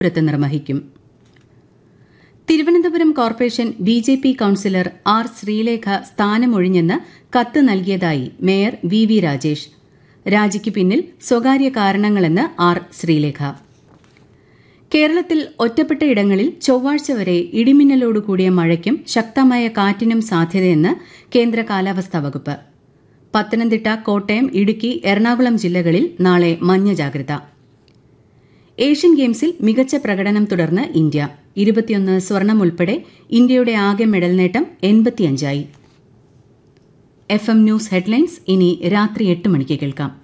പുരത്ത് നിർവഹിക്കും Thiruvananthapuram corporation B J P councillor R Sreelekha സ്ഥാനമൊഴിഞ്ഞെന്ന് കത്ത് നൽകിയതായി മേയർ വി വി രാജേഷ് രാജിക്ക് പിന്നിൽ സ്വകാര്യ കാരണങ്ങളെന്ന് ആർ ശ്രീലേഖ കേരളത്തിൽ ഒറ്റപ്പെട്ട ഇടങ്ങളിൽ ചൊവ്വാഴ്ച വരെ ഇടിമിന്നലോടുകൂടിയ മഴയ്ക്കും ശക്തമായ കാറ്റിനും സാധ്യതയെന്ന് കേന്ദ്ര കാലാവസ്ഥാ വകുപ്പ് പത്തനംതിട്ട കോട്ടയം ഇടുക്കി എറണാകുളം ജില്ലകളിൽ നാളെ മഞ്ഞ ജാഗ്രത ഏഷ്യൻ ഗെയിംസിൽ മികച്ച പ്രകടനം തുടർന്ന് ഇന്ത്യ ഇരുപത്തിയൊന്ന് സ്വർണം ഉൾപ്പെടെ ഇന്ത്യയുടെ ആകെ മെഡൽ നേട്ടം എൺപത്തിയഞ്ചായി എഫ് എം ന്യൂസ് ഹെഡ്ലൈൻസ് ഇനി രാത്രി എട്ട് മണിക്ക് കേൾക്കാം